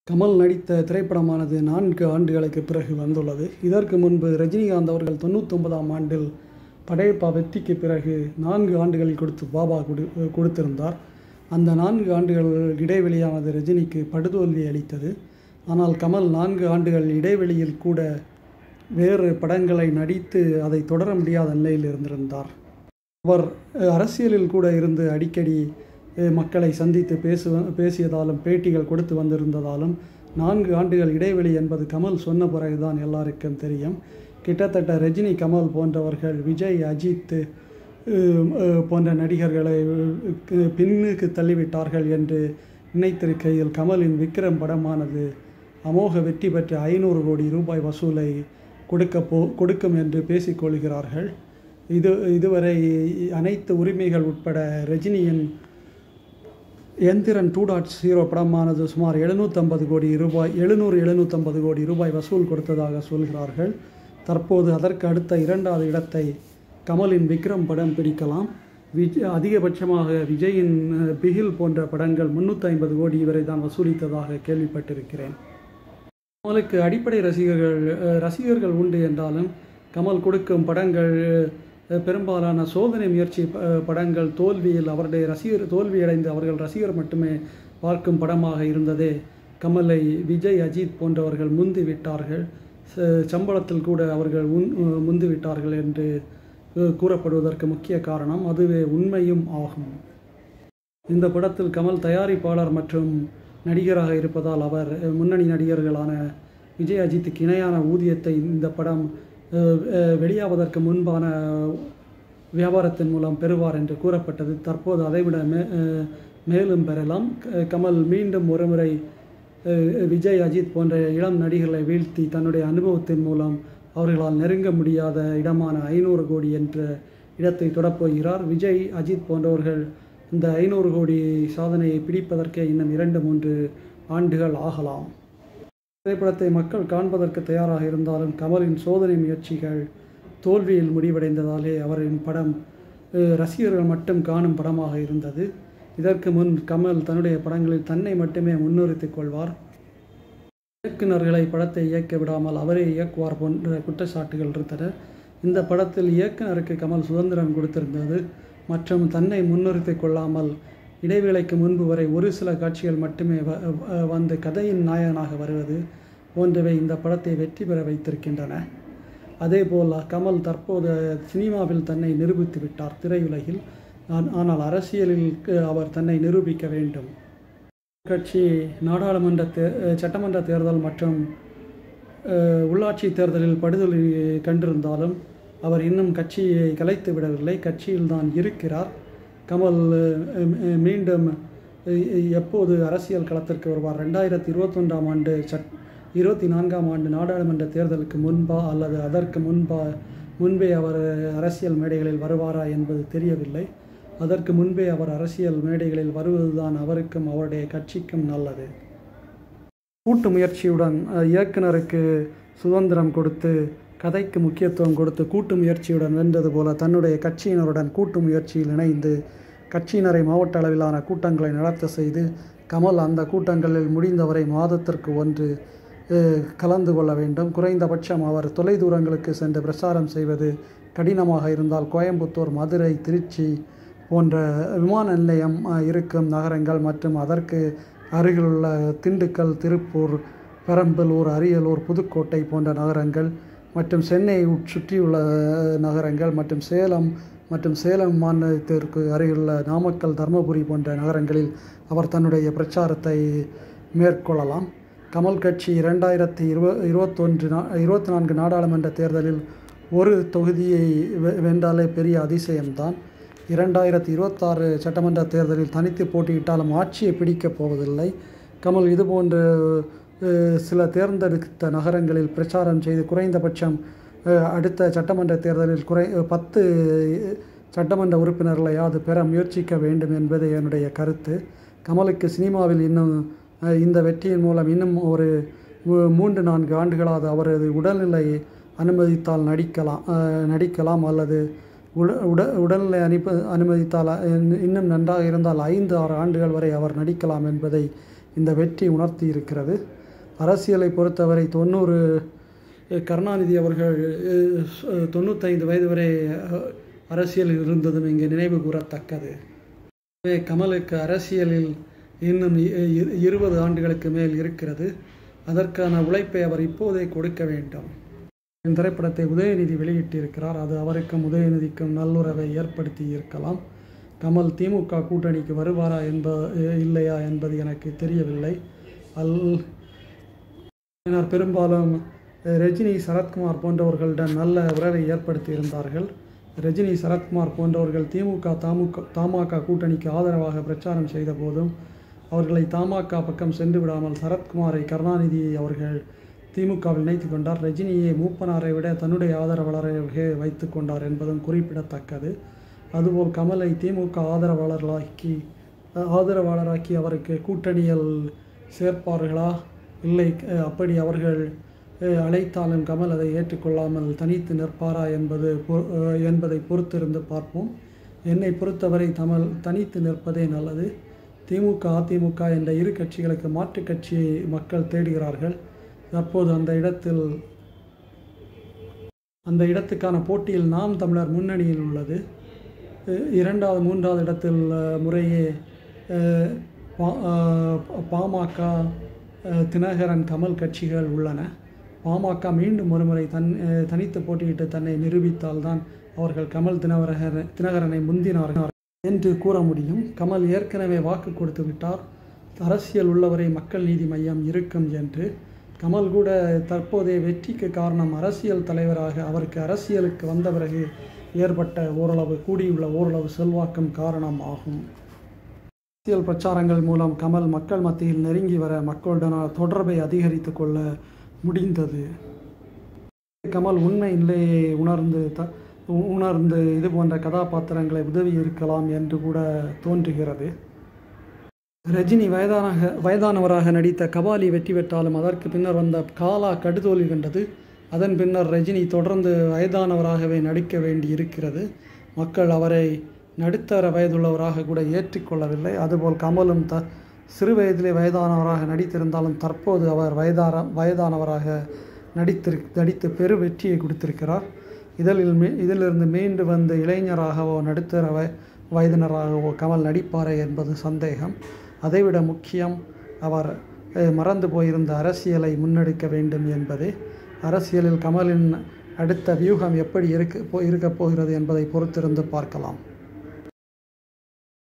கமல் நடித்த திரைப்படமானது நான்கு ஆண்டுகளுக்கு பிறகு வந்துள்ளது இதற்கு முன்பு ரஜினிகாந்த் அவர்கள் தொண்ணூத்தொன்பதாம் ஆண்டில் படையப்பா வெற்றிக்கு பிறகு நான்கு ஆண்டுகளில் கொடுத்து பாபா கொடு கொடுத்திருந்தார் அந்த நான்கு ஆண்டுகள் இடைவெளியானது ரஜினிக்கு படுதோல்வி அளித்தது ஆனால் கமல் நான்கு ஆண்டுகள் இடைவெளியில் கூட வேறு படங்களை நடித்து அதை தொடர முடியாத நிலையில் இருந்திருந்தார் அவர் அஹ், அரசியலில் கூட இருந்து அடிக்கடி அஹ், மக்களை சந்தித்து பேசு பேசியதாலும் பேட்டிகள் கொடுத்து வந்திருந்ததாலும் நான்கு ஆண்டுகள் இடைவெளி என்பது கமல் சொன்ன பிறகுதான் எல்லாருக்கும் தெரியும் கிட்டத்தட்ட ரஜினி கமல் போன்றவர்கள் விஜய் அஜித் அஹ், அஹ், போன்ற நடிகர்களை அஹ், பின்னுக்கு தள்ளிவிட்டார்கள் என்று நினைத்திருக்கையில் கமலின் விக்ரம் படமானது அமோக வெற்றி பெற்ற ஐநூறு கோடி ரூபாய் வசூலை கொடுக்க போ கொடுக்கும் என்று பேசிக்கொள்கிறார்கள் இது இதுவரை அனைத்து உரிமைகள் உட்பட ரஜினியின் எந்திரன் டூ டாட் ஜீரோ படமானது சுமார் எழுநூற்றம்பது கோடி ரூபாய் எழுநூறு எழுநூற்றம்பது கோடி ரூபாய் வசூல் கொடுத்ததாக சொல்கிறார்கள் தற்போது அதற்கு அடுத்த இரண்டாவது இடத்தை கமலின் விக்ரம் படம் பிடிக்கலாம் விஜ் அதிகபட்சமாக விஜயின் அஹ், பிகில் போன்ற படங்கள் முந்நூற்றி ஐம்பது கோடி வரை தான் வசூலித்ததாக கேள்விப்பட்டிருக்கிறேன் கமலுக்கு அடிப்படை ரசிகர்கள் அஹ், ரசிகர்கள் உண்டு என்றாலும் கமல் கொடுக்கும் படங்கள் அஹ், பெரும்பாலான சோதனை முயற்சி ப- அஹ், படங்கள் தோல்வியில் அவருடைய ரசிகர் தோல்வியடைந்து அவர்கள் ரசிகர் மட்டுமே பார்க்கும் படமாக இருந்ததே கமலை விஜய் அஜித் போன்றவர்கள் முந்தி விட்டார்கள் ச- சம்பளத்தில் கூட அவர்கள் உன் அஹ், முந்தி விட்டார்கள் என்று அஹ், கூறப்படுவதற்கு முக்கிய காரணம் அதுவே உண்மையும் ஆகும் இந்த படத்தில் கமல் தயாரிப்பாளர் மற்றும் நடிகராக இருப்பதால் அவர் அஹ், முன்னணி நடிகர்களான விஜய் அஜித்துக்கு இணையான ஊதியத்தை இந்த படம் அஹ், அஹ், வெளியாவதற்கு முன்பான வியாபாரத்தின் மூலம் பெறுவார் என்று கூறப்பட்டது தற்போது அதைவிட மே அஹ், மேலும் பெறலாம் க- கமல் மீண்டும் ஒருமுறை அஹ், விஜய் அஜித் போன்ற இளம் நடிகர்களை வீழ்த்தி தன்னுடைய அனுபவத்தின் மூலம் அவர்களால் நெருங்க முடியாத இடமான ஐநூறு கோடி என்ற இடத்தை தொடப்போகிறார் விஜய் அஜித் போன்றவர்கள் இந்த ஐநூறு கோடி சாதனையை பிடிப்பதற்கே இன்னும் இரண்டு மூன்று ஆண்டுகள் ஆகலாம் திரைப்படத்தை மக்கள் காண்பதற்கு தயாராக இருந்தாலும் கமலின் சோதனை முயற்சிகள் தோல்வியில் முடிவடைந்ததாலே அவரின் படம் அஹ், ரசிகர்கள் மட்டும் காணும் படமாக இருந்தது இதற்கு முன் கமல் தன்னுடைய படங்களில் தன்னை மட்டுமே முன்னிறுத்திக் கொள்வார் இயக்குனர்களை படத்தை இயக்க விடாமல் அவரே இயக்குவார் போன்ற குற்றச்சாட்டுகள் இருந்தன இந்த படத்தில் இயக்குனருக்கு கமல் சுதந்திரம் கொடுத்திருந்தது மற்றும் தன்னை முன்னிறுத்திக் கொள்ளாமல் இடைவேளைக்கு முன்பு வரை ஒரு சில காட்சிகள் மட்டுமே வ- வ- வந்து கதையின் நாயகனாக வருவது போன்றவை இந்த படத்தை வெற்றி பெற வைத்திருக்கின்றன அதேபோல் கமல் தற்போது சினிமாவில் தன்னை நிரூபித்து விட்டார் திரையுலகில் ஆன்- ஆனால் அரசியலில் க- அவர் தன்னை நிரூபிக்க வேண்டும் கட்சி நாடாளுமன்ற தே சட்டமன்ற தேர்தல் மற்றும் அஹ், உள்ளாட்சி தேர்தலில் படுதொலை கண்டிருந்தாலும் அவர் இன்னும் கட்சியை கலைத்து விடவில்லை கட்சியில்தான் இருக்கிறார் கமல் அஹ், அஹ், மீண்டும் அஹ், எப்போது அரசியல் களத்திற்கு வருவார் ரெண்டாயிரத்தி இருபத்தொன்றாம் ஆண்டு சட் இருபத்தி நான்காம் ஆண்டு நாடாளுமன்ற தேர்தலுக்கு முன்பா அல்லது அதற்கு முன்பா முன்பே அவர் அரசியல் மேடைகளில் வருவாரா என்பது தெரியவில்லை அதற்கு முன்பே அவர் அரசியல் மேடைகளில் வருவதுதான் அவருக்கும் அவருடைய கட்சிக்கும் நல்லது கூட்டு முயற்சியுடன் அஹ், இயக்குனருக்கு சுதந்திரம் கொடுத்து கதைக்கு முக்கியத்துவம் கொடுத்து கூட்டு முயற்சியுடன் வென்றது போல தன்னுடைய கட்சியினருடன் கூட்டு முயற்சியில் இணைந்து கட்சியினரை மாவட்ட அளவிலான கூட்டங்களை நடத்த செய்து கமல் அந்த கூட்டங்களில் முடிந்தவரை மாதத்திற்கு ஒன்று அஹ், கலந்து கொள்ள வேண்டும் குறைந்தபட்சம் அவர் தொலைதூரங்களுக்கு சென்று பிரச்சாரம் செய்வது கடினமாக இருந்தால் கோயம்புத்தூர் மதுரை திருச்சி போன்ற விமான நிலையம் அஹ், இருக்கும் நகரங்கள் மற்றும் அதற்கு அருகிலுள்ள திண்டுக்கல் திருப்பூர் பெரம்பலூர் அரியலூர் புதுக்கோட்டை போன்ற நகரங்கள் மற்றும் சென்னை உட்- சுற்றியுள்ள அஹ், நகரங்கள் மற்றும் சேலம் மற்றும் சேலம் மாநிலத்திற்கு அருகிலுள்ள நாமக்கல் தருமபுரி போன்ற நகரங்களில் அவர் தன்னுடைய பிரச்சாரத்தை மேற்கொள்ளலாம் கமல் கட்சி இரண்டாயிரத்தி இருப இருபத்தொன்று நா இருபத்தி நான்கு நாடாளுமன்ற தேர்தலில் ஒரு தொகுதியை வெ- வென்றாலே பெரிய அதிசயம்தான் இரண்டாயிரத்தி இருபத்தாறு சட்டமன்ற தேர்தலில் தனித்து போட்டியிட்டாலும் ஆட்சியை பிடிக்கப் போவதில்லை கமல் இதுபோன்ற அஹ், சில தேர்ந்தெடுத்த நகரங்களில் பிரச்சாரம் செய்து குறைந்தபட்சம் அஹ், அடுத்த சட்டமன்ற தேர்தலில் குறை பத்து சட்டமன்ற உறுப்பினர்களையாவது பெற முயற்சிக்க வேண்டும் என்பது என்னுடைய கருத்து கமலுக்கு சினிமாவில் இன்னும் அஹ், இந்த வெற்றியின் மூலம் இன்னும் ஒரு மூ- மூன்று நான்கு ஆண்டுகளாவது அவரது உடல்நிலை அனுமதித்தால் நடிக்கலாம் அஹ், நடிக்கலாம் அல்லது உட உட உடல்நிலை அனுப்ப அனுமதித்தால் அஹ், இன்னும் நன்றாக இருந்தால் ஐந்து ஆறு ஆண்டுகள் வரை அவர் நடிக்கலாம் என்பதை இந்த வெற்றி உணர்த்தி இருக்கிறது அரசியலை பொறுத்தவரை தொண்ணூறு கருணாநிதி அவர்கள் அஹ், தொண்ணூத்தைந்து வயது வரை அஹ், அரசியலில் இருந்ததும் இங்கே நினைவு கூறத்தக்கது எனவே கமலுக்கு அரசியலில் இன்னும் இ- இ- இருபது ஆண்டுகளுக்கு மேல் இருக்கிறது அதற்கான உழைப்பை அவர் இப்போதே கொடுக்க வேண்டும் இந்த திரைப்படத்தை உதயநிதி வெளியிட்டிருக்கிறார் அது அவருக்கும் உதயநிதிக்கும் நல்லுறவை ஏற்படுத்தி இருக்கலாம் கமல் திமுக கூட்டணிக்கு வருவாரா என்ப இல்லையா என்பது எனக்கு தெரியவில்லை அல் பின்னர் பெரும்பாலும் அஹ், ரஜினி சரத்குமார் போன்றவர்களுடன் நல்ல உறவை ஏற்படுத்தி இருந்தார்கள் ரஜினி சரத்குமார் போன்றவர்கள் திமுக தமுக தமாக கூட்டணிக்கு ஆதரவாக பிரச்சாரம் செய்த போதும் அவர்களை தமாக பக்கம் சென்று விடாமல் சரத்குமாரை கருணாநிதி அவர்கள் திமுகவில் இணைத்து கொண்டார் ரஜினியை மூப்பனாரை விட தன்னுடைய ஆதரவாளராக வைத்து கொண்டார் என்பதும் குறிப்பிடத்தக்கது அதுபோல் கமலை திமுக ஆதரவாளர்களாக்கி ஆதரவாளராக்கி அவருக்கு கூட்டணியில் சேர்ப்பார்களா இல்லை அஹ், அப்படி அவர்கள் அஹ், அழைத்தாலும் கமல் அதை ஏற்றுக்கொள்ளாமல் தனித்து நிற்பாரா என்பது பொ- அஹ், என்பதை பொறுத்திருந்து பார்ப்போம் என்னை பொறுத்தவரை கமல் தனித்து நிற்பதே நல்லது திமுக அதிமுக என்ற இரு கட்சிகளுக்கு மாற்றுக் கட்சியை மக்கள் தேடுகிறார்கள் தற்போது அந்த இடத்தில் அந்த இடத்துக்கான போட்டியில் நாம் தமிழர் முன்னணியில் உள்ளது அஹ் இரண்டாவது மூன்றாவது இடத்தில் அஹ், முறையே அஹ், பா- அஹ், பாமக அஹ், தினகரன் கமல் கட்சிகள் உள்ளன பாமக மீண்டும் ஒருமுறை தன் அஹ், தனித்து போட்டியிட்டு தன்னை நிரூபித்தால்தான் அவர்கள் கமல் தினகரன் தினகரனை முந்தினார்கள் என்று கூற முடியும் கமல் ஏற்கனவே வாக்கு கொடுத்து விட்டார் அரசியல் உள்ளவரை மக்கள் நீதி மையம் இருக்கும் என்று கமல் கூட தற்போதைய வெற்றிக்கு காரணம் அரசியல் தலைவராக அவருக்கு அரசியலுக்கு வந்த பிறகு ஏற்பட்ட ஓரளவு கூடியுள்ள ஓரளவு செல்வாக்கும் காரணம் ஆகும் அரசியல் பிரச்சாரங்கள் மூலம் கமல் மக்கள் மத்தியில் நெருங்கி வர மக்களுடனான தொடர்பை அதிகரித்து கொள்ள முடிந்தது கமல் உண்மை நிலையை உணர்ந்து த உ- உணர்ந்து இது போன்ற கதாபாத்திரங்களை உதவி இருக்கலாம் என்று கூட தோன்றுகிறது ரஜினி வயதானாக வயதானவராக நடித்த கபாலி வெற்றி பெற்றாலும் அதற்கு பின்னர் வந்த காலா கடுதோல்வி கண்டது அதன் பின்னர் ரஜினி தொடர்ந்து வயதானவராகவே நடிக்க வேண்டி இருக்கிறது மக்கள் அவரை நடுத்தர வயதுள்ளவராக கூட ஏற்றுக்கொள்ளவில்லை அதுபோல் கமலும் த சிறு வயதிலே வயதானவராக நடித்திருந்தாலும் தற்போது அவர் வயதார வயதானவராக நடித்திரு நடித்து பெரு வெற்றியை கொடுத்திருக்கிறார் இதில் மீ இதிலிருந்து மீண்டு வந்து இளைஞராகவோ நடுத்தர வய வயதினராகவோ கமல் நடிப்பாரே என்பது சந்தேகம் அதைவிட முக்கியம் அவர் அஹ், மறந்து போயிருந்த அரசியலை முன்னெடுக்க வேண்டும் என்பதே அரசியலில் கமலின் அடுத்த வியூகம் எப்படி இருக்க போ இருக்கப் போகிறது என்பதை பொறுத்திருந்து பார்க்கலாம்